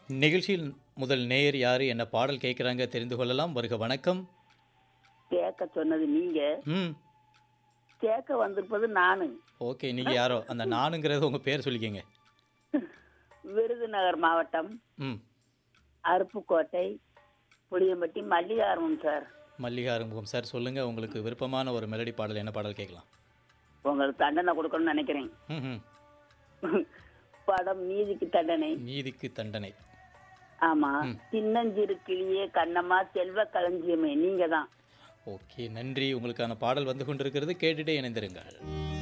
நிகழ்ச்சியில் முதல் நேயர் யாரு என்ன பாடல் கேட்குறாங்க தெரிந்து கொள்ளலாம் வருக வணக்கம் கேட்க சொன்னது நீங்க ம் கேட்க வந்திருப்பது நானு ஓகே நீங்கள் யாரோ அந்த நானுங்கிறது உங்கள் பேர் சொல்லிக்கங்க விருதுநகர் மாவட்டம் ம் அருப்புக்கோட்டை புளியம்பட்டி மல்லிகார்மம் சார் மல்லிகா அரும்புகம் சார் சொல்லுங்கள் உங்களுக்கு விருப்பமான ஒரு மெலடி பாடல் என்ன பாடல் கேட்கலாம் உங்களுக்கு தண்டனை கொடுக்கணும்னு நினைக்கிறேன் ம் ம் படம் நீதிக்கு தண்டனை நீதிக்கு தண்டனை ஆமா சின்னஞ்சிறு கிளியே கண்ணம்மா செல்வ களஞ்சியமே நீங்க தான் ஓகே நன்றி உங்களுக்கான பாடல் வந்து கொண்டிருக்கிறது கேட்டுட்டே இணைந்திருங்கள்